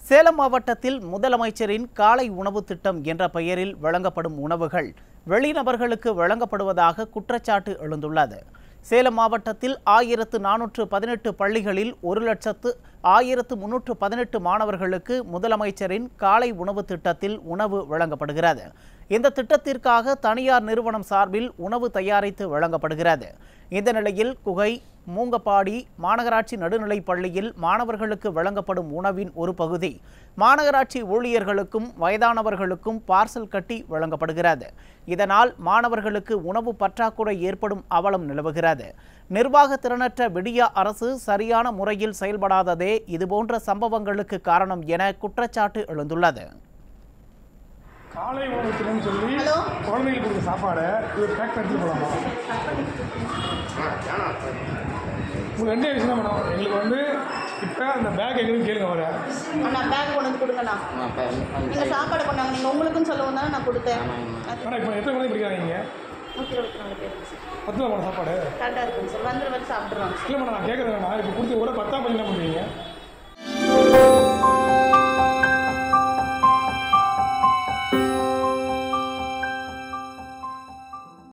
சேலம் மாவட்டத்தில் முதலமைச்சரின் காலை உணவு திட்டம் என்ற பெயரில் வழங்கப்படும் உணவுகள் வெளிநபர்களுக்கு வழங்கப்படுவதாக குற்றச்சாட்டு எழுந்துள்ளது சேலம் மாவட்டத்தில் ஆயிரத்து நானூற்று பதினெட்டு பள்ளிகளில் ஒரு லட்சத்து ஆயிரத்து முன்னூற்று பதினெட்டு மாணவர்களுக்கு முதலமைச்சரின் காலை உணவு திட்டத்தில் உணவு வழங்கப்படுகிறது இந்த திட்டத்திற்காக தனியார் நிறுவனம் சார்பில் உணவு தயாரித்து வழங்கப்படுகிறது இந்த நிலையில் குகை மூங்கப்பாடி மாநகராட்சி நடுநிலைப் பள்ளியில் மாணவர்களுக்கு வழங்கப்படும் உணவின் ஒரு பகுதி மாநகராட்சி ஊழியர்களுக்கும் வயதானவர்களுக்கும் பார்சல் கட்டி வழங்கப்படுகிறது இதனால் மாணவர்களுக்கு உணவு பற்றாக்குறை ஏற்படும் அவலம் நிலவுகிறது நிர்வாக திறனற்ற விடியா அரசு சரியான முறையில் செயல்படாததே இதுபோன்ற சம்பவங்களுக்கு காரணம் என குற்றச்சாட்டு எழுந்துள்ளது காலை உணவுத்துலன்னு சொல்லி ஹலோ? குழந்தைங்களுக்கு கொடுக்குற சாப்பாடை இது பேக் பண்ணி போகலாமா உங்களுக்கு ரெண்டே விஷயம் தான் மேடம் எங்களுக்கு வந்து இப்போ அந்த பேக் எங்களுக்கு கேளுங்க வர அண்ணா பேக் கொண்டு வந்து கொடுங்கண்ணா நீங்கள் சாப்பாடு கொண்டாங்க நீங்கள் உங்களுக்குன்னு சொல்லவும் தானே நான் கொடுத்தேன் மேடம் இப்போ எத்தனை குழந்தை படிக்கிறாங்க நூற்றி இருபத்தி நாலு பேர் பத்து ரூபா மேடம் சாப்பாடு கரெக்டாக இருக்குங்க சார் வந்துட்டு வந்து சாப்பிட்றோம் இல்லை மேடம் நான் கேட்குறேன் நான் இப்போ கொடுத்து கூட பத்தாம் பள்ளி என்ன பண்ணுவீங்க